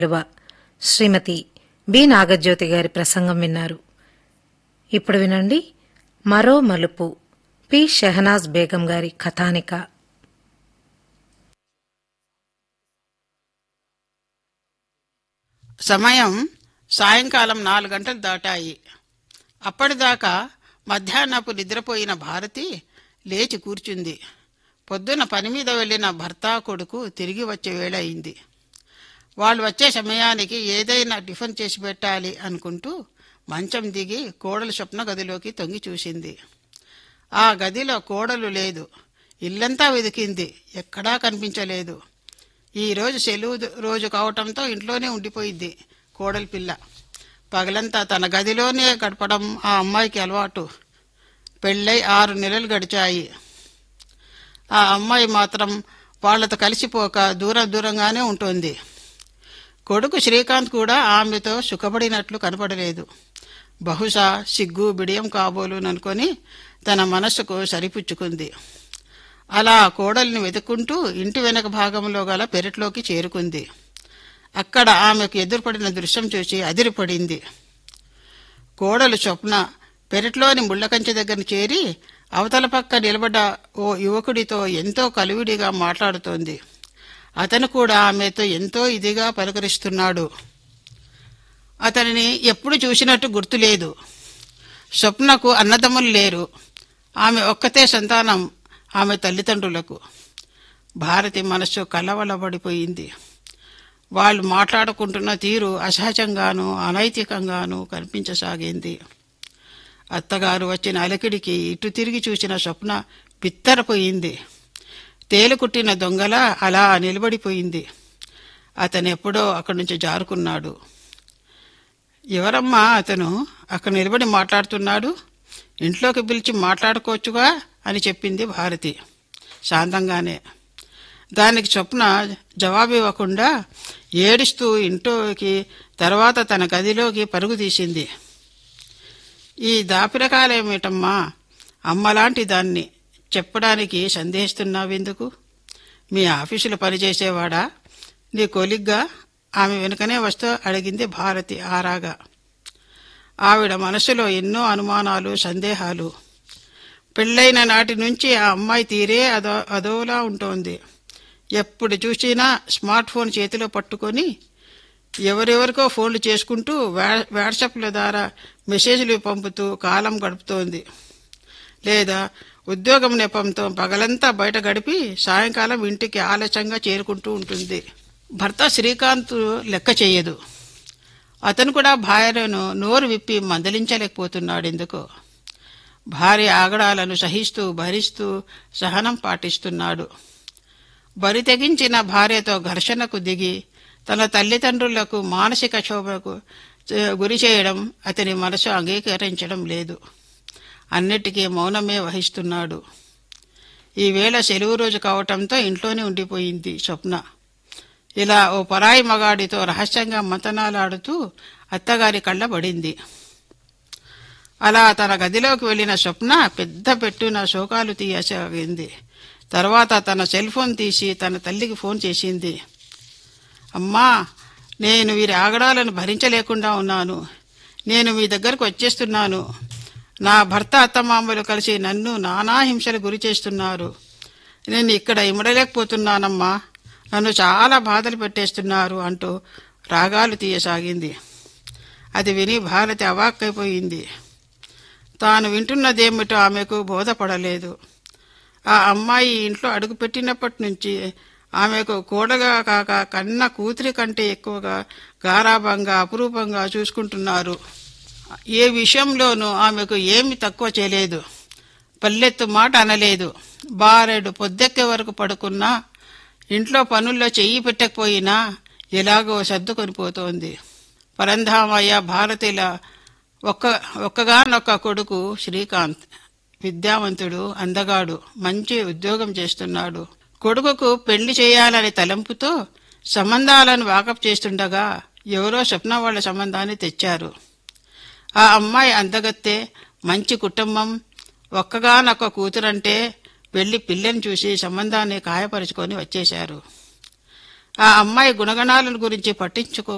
విలువ శ్రీమతి బి నాగజ్యోతి గారి ప్రసంగం విన్నారు ఇప్పుడు వినండి మరో మలుపు పి షెహనాజ్ బేగం గారి కథానిక సమయం సాయంకాలం నాలుగు గంటలు దాటాయి అప్పటిదాకా మధ్యాహ్నపు నిద్రపోయిన భారతి లేచి కూర్చుంది పొద్దున పని మీద వెళ్ళిన భర్త కొడుకు తిరిగి వచ్చే వేళ అయింది వాళ్ళు వచ్చే సమయానికి ఏదైనా టిఫిన్ చేసి పెట్టాలి అనుకుంటూ మంచం దిగి కోడలు స్వప్న గదిలోకి తొంగి చూసింది ఆ గదిలో కోడలు లేదు ఇల్లంతా వెతికింది ఎక్కడా కనిపించలేదు ఈ రోజు సెలవు ద- రోజు కావటంతో ఇంట్లోనే ఉండిపోయింది కోడలి పిల్ల పగలంతా తన గదిలోనే గడపడం ఆ అమ్మాయికి అలవాటు పెళ్ళై ఆరు నెలలు గడిచాయి ఆ అమ్మాయి మాత్రం వాళ్ళతో కలిసిపోక దూరం దూరంగానే ఉంటుంది కొడుకు శ్రీకాంత్ కూడా ఆమెతో సుఖపడినట్లు కనపడలేదు బహుశా సిగ్గు బిడియం కాబోలుననుకొని తన మనస్సుకు సరిపుచ్చుకుంది అలా కోడల్ని వెతుక్కుంటూ ఇంటి వెనక భాగంలో గల పెరట్లోకి చేరుకుంది అక్కడ ఆమెకు ఎదురుపడిన దృశ్యం చూసి అదిరిపడింది కోడలు స్వప్న పెరట్లోని ముళ్ళకంచె దగ్గర చేరి అవతల పక్క నిలబడ్డ ఓ యువకుడితో ఎంతో కలివిడిగా మాట్లాడుతోంది అతను కూడా ఆమెతో ఎంతో ఇదిగా పలకరిస్తున్నాడు అతనిని ఎప్పుడు చూసినట్టు గుర్తులేదు స్వప్నకు అన్నదమ్ములు లేరు ఆమె ఒక్కతే సంతానం ఆమె తల్లిదండ్రులకు భారతి మనస్సు కలవలబడిపోయింది వాళ్ళు మాట్లాడుకుంటున్న తీరు అసహజంగాను అనైతికంగాను కనిపించసాగింది అత్తగారు వచ్చిన అలకిడికి ఇటు తిరిగి చూసిన స్వప్న బిత్తరపోయింది తేలుకుట్టిన దొంగల అలా నిలబడిపోయింది అతను ఎప్పుడో అక్కడి నుంచి జారుకున్నాడు ఎవరమ్మా అతను అక్కడ నిలబడి మాట్లాడుతున్నాడు ఇంట్లోకి పిలిచి మాట్లాడుకోవచ్చుగా అని చెప్పింది భారతి శాంతంగానే దానికి చొప్పున జవాబు ఇవ్వకుండా ఏడుస్తూ ఇంట్లోకి తర్వాత తన గదిలోకి పరుగు తీసింది ఈ దాపిరకాలేమిటమ్మా అమ్మలాంటి దాన్ని చెప్పడానికి సందేహిస్తున్నావెందుకు మీ ఆఫీసులో పనిచేసేవాడా నీ కొలిగ్గా ఆమె వెనుకనే వస్తూ అడిగింది భారతి ఆరాగా ఆవిడ మనసులో ఎన్నో అనుమానాలు సందేహాలు పెళ్ళైన నాటి నుంచి ఆ అమ్మాయి తీరే అదో అదోలా ఉంటోంది ఎప్పుడు చూసినా స్మార్ట్ ఫోన్ చేతిలో పట్టుకొని ఎవరెవరికో ఫోన్లు చేసుకుంటూ వా- వాట్సాప్ల ద్వారా మెసేజ్లు పంపుతూ కాలం గడుపుతోంది లేదా ఉద్యోగం నెపంతో పగలంతా బయట గడిపి సాయంకాలం ఇంటికి ఆలస్యంగా చేరుకుంటూ ఉంటుంది భర్త శ్రీకాంత్ లెక్క చేయదు అతను కూడా భార్యను నోరు విప్పి మందలించలేకపోతున్నాడు ఎందుకో భార్య ఆగడాలను సహిస్తూ భరిస్తూ సహనం పాటిస్తున్నాడు బరి తెగించిన భార్యతో ఘర్షణకు దిగి తన తల్లిదండ్రులకు మానసిక క్షోభకు చే- గురి చేయడం అతని మనసు అంగీకరించడం లేదు అన్నిటికీ మౌనమే వహిస్తున్నాడు ఈవేళ సెలవు రోజు కావటంతో ఇంట్లోనే ఉండిపోయింది స్వప్న ఇలా ఓ పరాయి మగాడితో రహస్యంగా మంతనాలాడుతూ అత్తగారి కళ్ళ పడింది అలా తన గదిలోకి వెళ్ళిన స్వప్న పెద్ద పెట్టున శోకాలు తీయసాగింది తర్వాత తన సెల్ ఫోన్ తీసి తన తల్లికి ఫోన్ చేసింది అమ్మా నేను వీరి ఆగడాలను భరించలేకుండా ఉన్నాను నేను మీ దగ్గరకు వచ్చేస్తున్నాను నా భర్త అత్తమామలు కలిసి నన్ను నానా హింసలు గురి చేస్తున్నారు నేను ఇక్కడ ఇమడలేకపోతున్నానమ్మా నన్ను చాలా బాధలు పెట్టేస్తున్నారు అంటూ రాగాలు తీయసాగింది అది విని భారతి అవాక్కైపోయింది తాను వింటున్నదేమిటో ఆమెకు బోధపడలేదు ఆ అమ్మాయి ఇంట్లో అడుగుపెట్టినప్పటి నుంచి ఆమెకు కోడగా కాక కన్న కూతురి కంటే ఎక్కువగా గారాభంగా అపురూపంగా చూసుకుంటున్నారు ఏ విషయంలోనూ ఆమెకు ఏమి తక్కువ చేయలేదు పల్లెత్తు మాట అనలేదు బారెడు పొద్దెక్కే వరకు పడుకున్నా ఇంట్లో పనుల్లో చెయ్యి పెట్టకపోయినా ఎలాగో సర్దుకొని పోతోంది పరంధామయ్య భారతిల ఒక్క ఒక్కగానొక్క కొడుకు శ్రీకాంత్ విద్యావంతుడు అందగాడు మంచి ఉద్యోగం చేస్తున్నాడు కొడుకుకు పెళ్లి చేయాలనే తలంపుతో సంబంధాలను వాకప్ చేస్తుండగా ఎవరో స్వప్న వాళ్ళ సంబంధాన్ని తెచ్చారు ఆ అమ్మాయి అందగత్తే మంచి కుటుంబం ఒక్కగానొక్క కూతురంటే వెళ్ళి పిల్లని చూసి సంబంధాన్ని ఖాయపరుచుకొని వచ్చేశారు ఆ అమ్మాయి గుణగణాలను గురించి పట్టించుకో